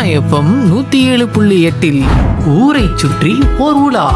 FM நூத்தி ஏழு புள்ளி எட்டில் ஊரை சுற்றி ஓர் உலா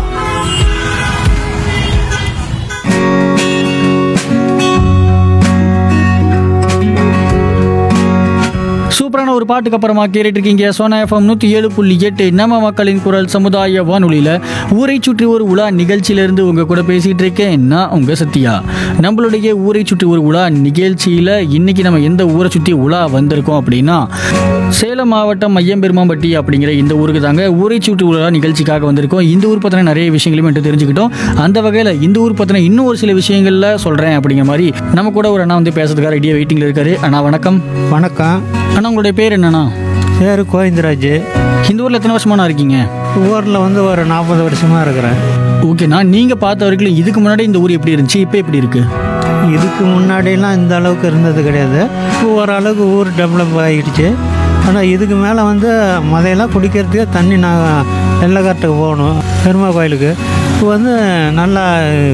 சூப்பரான ஒரு பாட்டுக்கு அப்புறமா கேட்டுட்டு இருக்கீங்க சோனா எஃப்எம் நூற்றி ஏழு புள்ளி எட்டு நம்ம மக்களின் குரல் சமுதாய வானொலியில் ஊரை சுற்றி ஒரு உலா நிகழ்ச்சியிலேருந்து உங்கள் கூட பேசிகிட்டு இருக்கேன் நான் உங்கள் சத்யா நம்மளுடைய ஊரை சுற்றி ஒரு உலா நிகழ்ச்சியில் இன்னைக்கு நம்ம எந்த ஊரை சுற்றி உலா வந்திருக்கோம் அப்படின்னா சேலம் மாவட்டம் ஐயம்பெருமாம்பட்டி அப்படிங்கிற இந்த ஊருக்கு தாங்க ஊரை சுற்றி உலா நிகழ்ச்சிக்காக வந்திருக்கோம் இந்த ஊர் பற்றின நிறைய விஷயங்களையும் மட்டும் தெரிஞ்சுக்கிட்டோம் அந்த வகையில் இந்த ஊர் பற்றின இன்னும் ஒரு சில விஷயங்களில் சொல்கிறேன் அப்படிங்கிற மாதிரி நம்ம கூட ஒரு அண்ணா வந்து பேசுறதுக்காக ரெடியாக வெயிட்டிங்கில் இருக்காரு அண்ணா வணக்கம் வணக்கம் அண்ணா உங்களுடைய பேர் என்னண்ணா பேர் கோவிந்தராஜ் இந்த ஊரில் எத்தனை வருஷமாண்ணா இருக்கீங்க ஊரில் வந்து ஒரு நாற்பது வருஷமாக இருக்கிறேன் ஓகேண்ணா நீங்கள் பார்த்த வரைக்கும் இதுக்கு முன்னாடி இந்த ஊர் எப்படி இருந்துச்சு இப்போ எப்படி இருக்கு இதுக்கு முன்னாடிலாம் இந்த அளவுக்கு இருந்தது கிடையாது இப்போ ஓரளவுக்கு ஊர் டெவலப் ஆகிடுச்சு ஆனால் இதுக்கு மேலே வந்து மதையெல்லாம் குடிக்கிறதுக்கே தண்ணி நான் வெள்ளக்காட்டுக்கு போகணும் பெருமா கோயிலுக்கு இப்போ வந்து நல்லா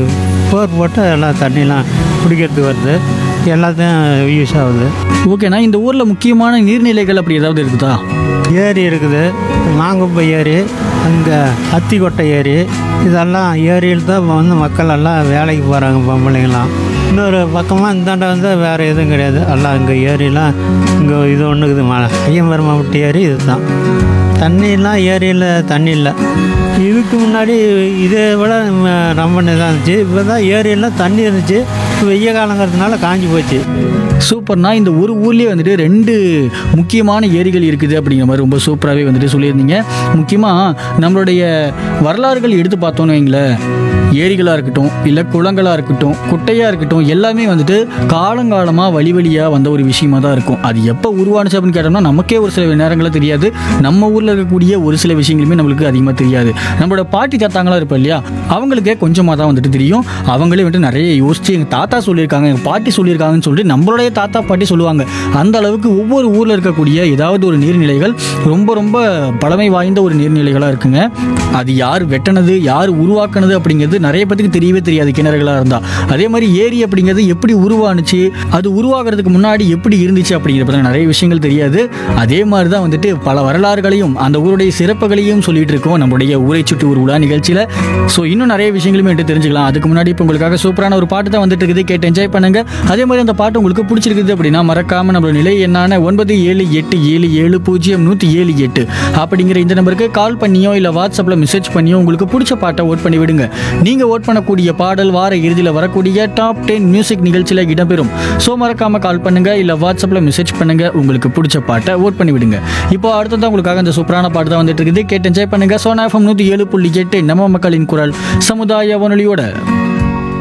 போர் போட்டு எல்லாம் தண்ணிலாம் குடிக்கிறதுக்கு வருது எல்லாத்தையும் யூஸ் ஆகுது ஓகேண்ணா இந்த ஊரில் முக்கியமான நீர்நிலைகள் அப்படி ஏதாவது இருக்குதா ஏரி இருக்குது மாங்குப்பை ஏரி அங்கே அத்திக்கொட்டை ஏரி இதெல்லாம் ஏரியில் தான் வந்து மக்கள் எல்லாம் வேலைக்கு போகிறாங்க பொம்பளைங்களாம் இன்னொரு பக்கமாக இந்தாண்ட வந்து வேறு எதுவும் கிடையாது எல்லாம் இங்கே ஏரியெலாம் இங்கே இது ஒன்று இருக்குது ம ஐயம்பெருமாவட்டி ஏரி இதுதான் தண்ணியெலாம் ஏரியில் தண்ணி இல்லை இதுக்கு முன்னாடி இதை விட ம, ரொம்ப இதாக இருந்துச்சு இப்போ தான் ஏரியெல்லாம் தண்ணி இருந்துச்சு இப்போ வெய்ய காலங்கிறதுனால காஞ்சி போச்சு சூப்பர்ண்ணா இந்த ஒரு ஊர்லேயே வந்துட்டு ரெண்டு முக்கியமான ஏரிகள் இருக்குது அப்படிங்கிற மாதிரி ரொம்ப சூப்பராகவே வந்துட்டு சொல்லியிருந்தீங்க முக்கியமாக நம்மளுடைய வரலாறுகள் எடுத்து பார்த்தோன்னு வைங்களேன் ஏரிகளாக இருக்கட்டும் இல்லை குளங்களாக இருக்கட்டும் குட்டையாக இருக்கட்டும் எல்லாமே வந்துட்டு காலங்காலமாக வழி வழியாக வந்த ஒரு விஷயமா தான் இருக்கும் அது எப்போ உருவானுச்சு அப்படின்னு கேட்டோம்னா நமக்கே ஒரு சில நேரங்களில் தெரியாது நம்ம ஊரில் இருக்கக்கூடிய ஒரு சில விஷயங்களுமே நம்மளுக்கு அதிகமாக தெரியாது நம்மளோட பாட்டி தாத்தாங்களாம் இருப்போம் இல்லையா அவங்களுக்கே கொஞ்சமாக தான் வந்துட்டு தெரியும் அவங்களே வந்துட்டு நிறைய யோசிச்சு எங்கள் தாத்தா சொல்லியிருக்காங்க எங்கள் பாட்டி சொல்லியிருக்காங்கன்னு சொல்லிட்டு நம்மளுடைய தாத்தா பாட்டி சொல்லுவாங்க அந்த அளவுக்கு ஒவ்வொரு ஊரில் இருக்கக்கூடிய ஏதாவது ஒரு நீர்நிலைகள் ரொம்ப ரொம்ப பழமை வாய்ந்த ஒரு நீர்நிலைகளாக இருக்குங்க அது யார் வெட்டினது யார் உருவாக்குனது அப்படிங்கிறது நிறைய பேத்துக்கு தெரியவே தெரியாது கிணறுகளாக இருந்தால் அதே மாதிரி ஏரி அப்படிங்கிறது எப்படி உருவானுச்சு அது உருவாகிறதுக்கு முன்னாடி எப்படி இருந்துச்சு அப்படிங்கிற பற்றின நிறைய விஷயங்கள் தெரியாது அதே மாதிரி தான் வந்துட்டு பல வரலாறுகளையும் அந்த ஊருடைய சிறப்புகளையும் சொல்லிட்டு இருக்கோம் நம்மளுடைய ஊரை சுற்றி ஒரு உலா நிகழ்ச்சியில் ஸோ இன்னும் நிறைய விஷயங்களுமே என்கிட்ட தெரிஞ்சுக்கலாம் அதுக்கு முன்னாடி இப்போ உங்களுக்காக சூப்பரான ஒரு பாட்டு தான் வந்துட்டு இருக்குது கேட்டு என்ஜாய் பண்ணுங்க அதே மாதிரி அந்த பாட்டு உங்களுக்கு பிடிச்சிருக்குது அப்படின்னா மறக்காம நம்மளோட நிலை என்னான ஒன்பது ஏழு எட்டு ஏழு ஏழு பூஜ்ஜியம் நூற்றி ஏழு எட்டு அப்படிங்கிற இந்த நம்பருக்கு கால் பண்ணியோ இல்லை வாட்ஸ்அப்பில் மெசேஜ் பண்ணியோ உங்களுக்கு பிடிச்ச பாட்டை ஓட் பண்ணி விடுங்க நீங்கள் ஓட் பண்ணக்கூடிய பாடல் வார இறுதியில் வரக்கூடிய டாப் டென் மியூசிக் நிகழ்ச்சியில் இடம்பெறும் ஸோ மறக்காம கால் பண்ணுங்க இல்லை வாட்ஸ்அப்பில் மெசேஜ் பண்ணுங்க உங்களுக்கு பிடிச்ச பாட்டை ஓட் பண்ணி விடுங்க இப்போ அடுத்ததான் உங்களுக்காக இந்த சூப்பரான பாட்டு தான் வந்துட்டு இருக்குது கேட்டு என்ஜாய் பண்ணுங்க சோனா எஃப்எம் நூற்றி ஏழு புள்ளி எட்டு நம்ம மக்களின் குரல் சமுதாய வானொலியோட